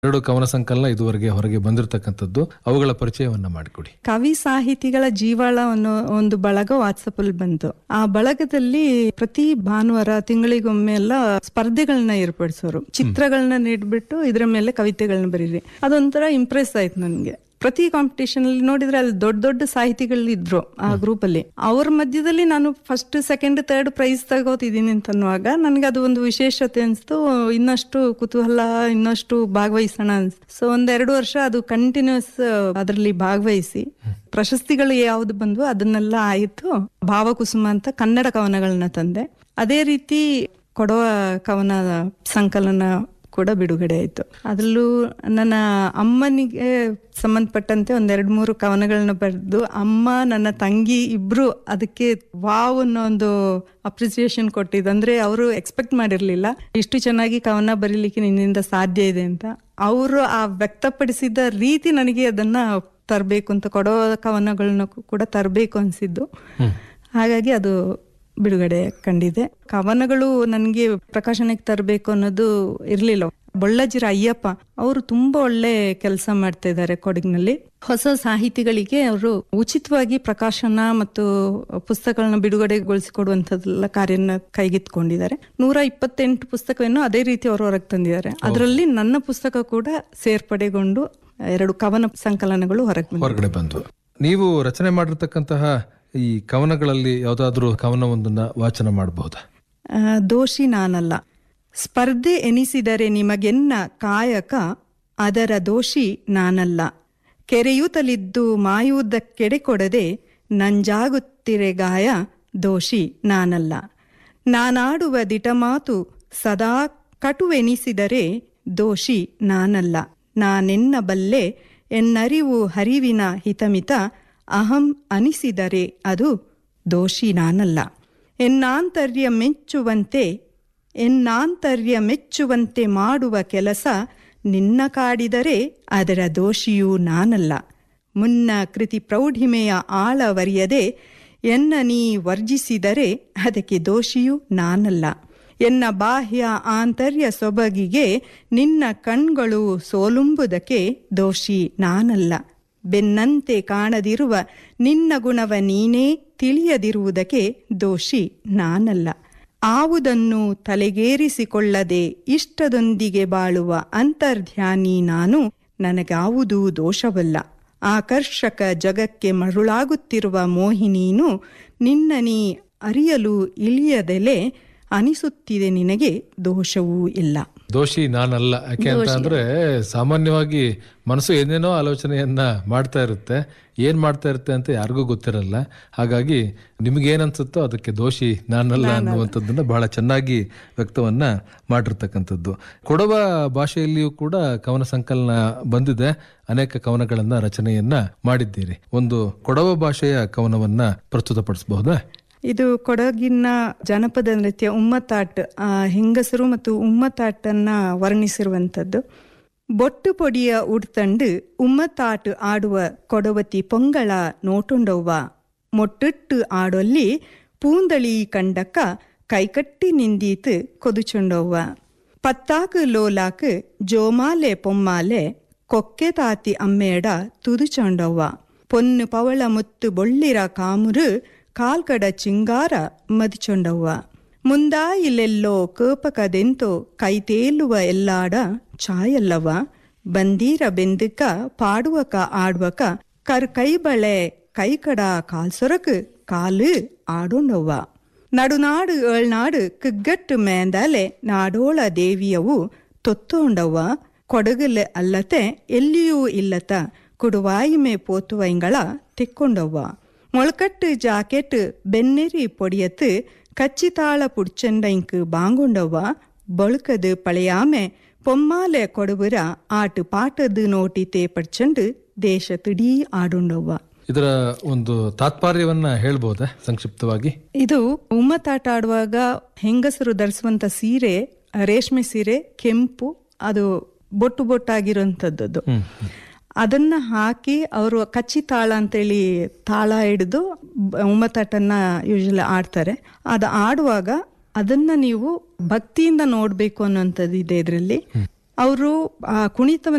ಎರಡು ಕವನ ಸಂಕಲನ ಇದುವರೆಗೆ ಹೊರಗೆ ಬಂದಿರತಕ್ಕಂಥದ್ದು ಅವುಗಳ ಪರಿಚಯವನ್ನ ಮಾಡಿಕೊಡಿ ಕವಿ ಸಾಹಿತಿಗಳ ಜೀವಾಳ ಅನ್ನೋ ಒಂದು ಬಳಗ ವಾಟ್ಸಪ್ ಅಲ್ಲಿ ಬಂತು ಆ ಬಳಗದಲ್ಲಿ ಪ್ರತಿ ಭಾನುವಾರ ತಿಂಗಳಿಗೊಮ್ಮೆ ಎಲ್ಲ ಸ್ಪರ್ಧೆಗಳನ್ನ ಏರ್ಪಡಿಸೋರು ಚಿತ್ರಗಳನ್ನ ನೀಡ್ಬಿಟ್ಟು ಇದ್ರ ಮೇಲೆ ಕವಿತೆಗಳನ್ನ ಬರೀರಿ ಅದೊಂಥರ ಇಂಪ್ರೆಸ್ ಆಯ್ತು ನನ್ಗೆ ಪ್ರತಿ ಕಾಂಪಿಟೇಷನ್ ಅಲ್ಲಿ ನೋಡಿದ್ರೆ ಅಲ್ಲಿ ದೊಡ್ಡ ದೊಡ್ಡ ಸಾಹಿತಿಗಳು ಇದ್ರು ಆ ಗ್ರೂಪ್ ಅಲ್ಲಿ ಅವ್ರ ಮಧ್ಯದಲ್ಲಿ ನಾನು ಫಸ್ಟ್ ಸೆಕೆಂಡ್ ಥರ್ಡ್ ಪ್ರೈಸ್ ತಗೋತಿದ್ದೀನಿ ಅಂತ ಅನ್ನುವಾಗ ನನಗೆ ಅದು ಒಂದು ವಿಶೇಷತೆ ಅನ್ಸ್ತು ಇನ್ನಷ್ಟು ಕುತೂಹಲ ಇನ್ನಷ್ಟು ಭಾಗವಹಿಸೋಣ ಅನ್ಸ್ತು ಸೊ ಒಂದೆರಡು ವರ್ಷ ಅದು ಕಂಟಿನ್ಯೂಸ್ ಅದರಲ್ಲಿ ಭಾಗವಹಿಸಿ ಪ್ರಶಸ್ತಿಗಳು ಯಾವ್ದು ಬಂದ್ವು ಅದನ್ನೆಲ್ಲ ಆಯಿತು ಭಾವಕುಸುಮ ಅಂತ ಕನ್ನಡ ಕವನಗಳನ್ನ ತಂದೆ ಅದೇ ರೀತಿ ಕೊಡುವ ಕವನ ಸಂಕಲನ ಕೂಡ ಬಿಡುಗಡೆ ಆಯಿತು ಅದರಲ್ಲೂ ನನ್ನ ಅಮ್ಮನಿಗೆ ಸಂಬಂಧಪಟ್ಟಂತೆ ಒಂದೆರಡು ಮೂರು ಕವನಗಳನ್ನ ಬರೆದು ಅಮ್ಮ ನನ್ನ ತಂಗಿ ಇಬ್ರು ಅದಕ್ಕೆ ವಾವ್ ಅನ್ನೋ ಒಂದು ಅಪ್ರಿಸಿಯೇಷನ್ ಕೊಟ್ಟಿದ್ದು ಅಂದ್ರೆ ಅವರು ಎಕ್ಸ್ಪೆಕ್ಟ್ ಮಾಡಿರ್ಲಿಲ್ಲ ಇಷ್ಟು ಚೆನ್ನಾಗಿ ಕವನ ಬರೀಲಿಕ್ಕೆ ನಿನ್ನಿಂದ ಸಾಧ್ಯ ಇದೆ ಅಂತ ಅವರು ಆ ವ್ಯಕ್ತಪಡಿಸಿದ ರೀತಿ ನನಗೆ ಅದನ್ನ ತರಬೇಕು ಅಂತ ಕೊಡೋ ಕವನಗಳನ್ನ ಕೂಡ ತರಬೇಕು ಅನ್ಸಿದ್ದು ಹಾಗಾಗಿ ಅದು ಬಿಡುಗಡೆ ಕಂಡಿದೆ ಕವನಗಳು ನನಗೆ ಪ್ರಕಾಶನಕ್ಕೆ ತರಬೇಕು ಅನ್ನೋದು ಇರ್ಲಿಲ್ಲ ಬೊಳ್ಳಜಿರ ಅಯ್ಯಪ್ಪ ಅವರು ತುಂಬಾ ಒಳ್ಳೆ ಕೆಲಸ ಮಾಡ್ತಾ ಇದ್ದಾರೆ ಕೊಡಗಿನಲ್ಲಿ ಹೊಸ ಸಾಹಿತಿಗಳಿಗೆ ಅವರು ಉಚಿತವಾಗಿ ಪ್ರಕಾಶನ ಮತ್ತು ಪುಸ್ತಕಗಳನ್ನ ಬಿಡುಗಡೆಗೊಳಿಸಿಕೊಡುವಂತದ್ದೆಲ್ಲ ಕಾರ್ಯನ ಕೈಗೆತ್ಕೊಂಡಿದ್ದಾರೆ ನೂರ ಇಪ್ಪತ್ತೆಂಟು ಪುಸ್ತಕವನ್ನು ಅದೇ ರೀತಿ ಅವರು ಹೊರಗೆ ತಂದಿದ್ದಾರೆ ಅದರಲ್ಲಿ ನನ್ನ ಪುಸ್ತಕ ಕೂಡ ಸೇರ್ಪಡೆಗೊಂಡು ಎರಡು ಕವನ ಸಂಕಲನಗಳು ಹೊರಗೆ ಬಂದಿವೆ ಹೊರಗಡೆ ಬಂದ್ವು ನೀವು ರಚನೆ ಮಾಡಿರ್ತಕ್ಕಂತಹ ಈ ಕವನಗಳಲ್ಲಿ ಯಾವುದಾದ್ರೂ ಕವನವೊಂದನ್ನ ವಾಚನ ಮಾಡಬಹುದಾ ಆ, ದೋಷಿ ನಾನಲ್ಲ ಸ್ಪರ್ಧೆ ಎನಿಸಿದರೆ ನಿಮಗೆನ್ನ ಕಾಯಕ ಅದರ ದೋಷಿ ನಾನಲ್ಲ ಕೆರೆಯುತ್ತಲಿದ್ದು ಮಾಯುವುದಕ್ಕೆಡೆ ಕೊಡದೆ ನಂಜಾಗುತ್ತಿರೆ ಗಾಯ ದೋಷಿ ನಾನಲ್ಲ ನಾನಾಡುವ ದಿಟಮಾತು ಸದಾ ಕಟುವೆನಿಸಿದರೆ ದೋಷಿ ನಾನಲ್ಲ ನಾನೆನ್ನಬಲ್ಲೆ ಎನ್ನರಿವು ಹರಿವಿನ ಹಿತಮಿತ ಅಹಂ ಅನಿಸಿದರೆ ಅದು ದೋಷಿ ನಾನಲ್ಲ ಎನ್ನಾಂತರ್ಯ ಮೆಚ್ಚುವಂತೆ ಎನ್ನಾಂತರ್ಯ ಮೆಚ್ಚುವಂತೆ ಮಾಡುವ ಕೆಲಸ ನಿನ್ನ ಕಾಡಿದರೆ ಅದರ ದೋಷಿಯೂ ನಾನಲ್ಲ ಮುನ್ನ ಕೃತಿ ಪ್ರೌಢಿಮೆಯ ಆಳವರಿಯದೆ ಎನ್ನ ನೀ ವರ್ಜಿಸಿದರೆ ಅದಕ್ಕೆ ದೋಷಿಯೂ ನಾನಲ್ಲ ಎನ್ನ ಬಾಹ್ಯ ಆಂತರ್ಯ ಸೊಬಗಿಗೆ ನಿನ್ನ ಕಣ್ಗಳು ಸೋಲುಂಬುದಕ್ಕೆ ದೋಷಿ ನಾನಲ್ಲ ಬೆನ್ನಂತೆ ಕಾಣದಿರುವ ನಿನ್ನ ಗುಣವ ನೀನೇ ತಿಳಿಯದಿರುವುದಕ್ಕೆ ದೋಷಿ ನಾನಲ್ಲ ಆವುದನ್ನು ತಲೆಗೇರಿಸಿಕೊಳ್ಳದೆ ಇಷ್ಟದೊಂದಿಗೆ ಬಾಳುವ ಅಂತರ್ಧ್ಯಾನಿ ನಾನು ನನಗಾವುದೂ ದೋಷವಲ್ಲ ಆಕರ್ಷಕ ಜಗಕ್ಕೆ ಮರುಳಾಗುತ್ತಿರುವ ಮೋಹಿನೀನು ನಿನ್ನ ನೀ ಅರಿಯಲು ಇಳಿಯದೆಲೆ ಅನಿಸುತ್ತಿದೆ ನಿನಗೆ ದೋಷವೂ ಇಲ್ಲ ದೋಷಿ ನಾನಲ್ಲ ಯಾಕೆ ಅಂತ ಅಂದ್ರೆ ಸಾಮಾನ್ಯವಾಗಿ ಮನಸ್ಸು ಏನೇನೋ ಆಲೋಚನೆಯನ್ನ ಮಾಡ್ತಾ ಇರುತ್ತೆ ಏನ್ ಮಾಡ್ತಾ ಇರುತ್ತೆ ಅಂತ ಯಾರಿಗೂ ಗೊತ್ತಿರಲ್ಲ ಹಾಗಾಗಿ ನಿಮ್ಗೇನ್ ಅನ್ಸುತ್ತೋ ಅದಕ್ಕೆ ದೋಷಿ ನಾನಲ್ಲ ಅನ್ನುವಂಥದ್ದನ್ನ ಬಹಳ ಚೆನ್ನಾಗಿ ವ್ಯಕ್ತವನ್ನ ಮಾಡಿರ್ತಕ್ಕಂಥದ್ದು ಕೊಡವ ಭಾಷೆಯಲ್ಲಿಯೂ ಕೂಡ ಕವನ ಸಂಕಲನ ಬಂದಿದೆ ಅನೇಕ ಕವನಗಳನ್ನ ರಚನೆಯನ್ನ ಮಾಡಿದ್ದೀರಿ ಒಂದು ಕೊಡವ ಭಾಷೆಯ ಕವನವನ್ನ ಪ್ರಸ್ತುತಪಡಿಸಬಹುದಾ ಇದು ಕೊಡಗಿನ ಜನಪದ ನೃತ್ಯ ಉಮ್ಮತಾಟ್ ಆ, ಹೆಂಗಸರು ಮತ್ತು ಉಮ್ಮತಾಟನ್ನ ವರ್ಣಿಸಿರುವಂಥದ್ದು ಬೊಟ್ಟು ಪೊಡಿಯ ಉಡ್ತಂಡು ಉಮ್ಮತಾಟ್ ಆಡುವ ಕೊಡವತಿ ಪೊಂಗಳ ನೋಟುಂಡವ್ವ ಮೊಟ್ಟಿಟ್ಟು ಆಡೊಲ್ಲಿ ಪೂಂದಳಿ ಕಂಡಕ್ಕ ಕೈಕಟ್ಟಿ ನಿಂದೀತು ಕೊದುಚುಂಡವ್ವ ಪತ್ತಾಕು ಲೋಲಾಕ್ ಜೋಮಾಲೆ ಪೊಮ್ಮಾಲೆ ಕೊಕ್ಕೆ ತಾತಿ ಅಮ್ಮೇಡ ತುದುಚೊಂಡವ್ವ ಪೊನ್ನು ಪವಳ ಮುತ್ತು ಬೊಳ್ಳಿರ ಕಾಮುರು ಕಾಲ್ಕಡ ಚಿಂಗಾರ ಮದಿಚೊಂಡವ್ವ ಮುಂದಾಯಿಲೆಲ್ಲೋ ಕೋಪಕದೆಂತೋ ಕೈ ತೇಲುವ ಎಲ್ಲಾಡ ಛಾಯಲ್ಲವ ಬಂದೀರ ಬೆಂದಕ ಪಾಡುವಕ ಆಡುವಕ ಕರ್ ಕೈಬಳೆ ಕೈಕಡ ಕಾಲ್ಸೊರಕು ಕಾಲು ಆಡೋಂಡವ್ವ ನಡುನಾಡು ಏಳ್ನಾಡು ಕುಗ್ಗಟ್ಟು ಮೇಂದಲೆ ನಾಡೋಳ ದೇವಿಯವು ತೊತ್ತೋಂಡವ್ವ ಕೊಡಗಲೆ ಅಲ್ಲತೆ ಎಲ್ಲಿಯೂ ಇಲ್ಲತ ಕುಡುವಾಯಿಮೆ ಪೋತುವೈಂಗಳ ತೆಕ್ಕೊಂಡವ್ವ ಮೊಳಕಟ್ಟು ಜಾಕೆಟ್ ಬೆನ್ನೆರಿ பொடியத்து கச்சித்தாள புடிச்சண்டைக்கு பாங்குண்டவ ಬೊಳ್ಕದು ಪಳೆಯಾಮೆ ಪೊಮ್ಮಾಲೆ ಕೊಡುವುರ ಆಟು ಪಾಟದು ನೋಟಿತೆ ಪಡ್ಚಂಡು ದೇಶ ತಿಡೀ ಆಡುಂಡವ್ವ ಇದರ ಒಂದು ತಾತ್ಪರ್ಯವನ್ನ ಹೇಳ್ಬೋದಾ ಸಂಕ್ಷಿಪ್ತವಾಗಿ ಇದು ಉಮ್ಮತ್ತಾಟ ಆಡುವಾಗ ಹೆಂಗಸರು ಧರಿಸುವಂತ ಸೀರೆ ರೇಷ್ಮೆ ಸೀರೆ ಕೆಂಪು ಅದು ಬೊಟ್ಟು ಬೊಟ್ಟಾಗಿರುವಂಥದ್ದು ಅದನ್ನ ಹಾಕಿ ಅವರು ಕಚ್ಚಿ ತಾಳ ಅಂತೇಳಿ ತಾಳ ಹಿಡಿದು ಬ- ಉಮ್ಮತ್ತಾಟನ್ನ ಯೂಶಲಿ ಆಡ್ತಾರೆ ಅದು ಆಡುವಾಗ ಅದನ್ನ ನೀವು ಭಕ್ತಿಯಿಂದ ನೋಡ್ಬೇಕು ಅನ್ನೋಂಥದ್ದು ಇದೆ ಇದರಲ್ಲಿ ಅವರು ಆ ಕುಣಿತವನ್ನ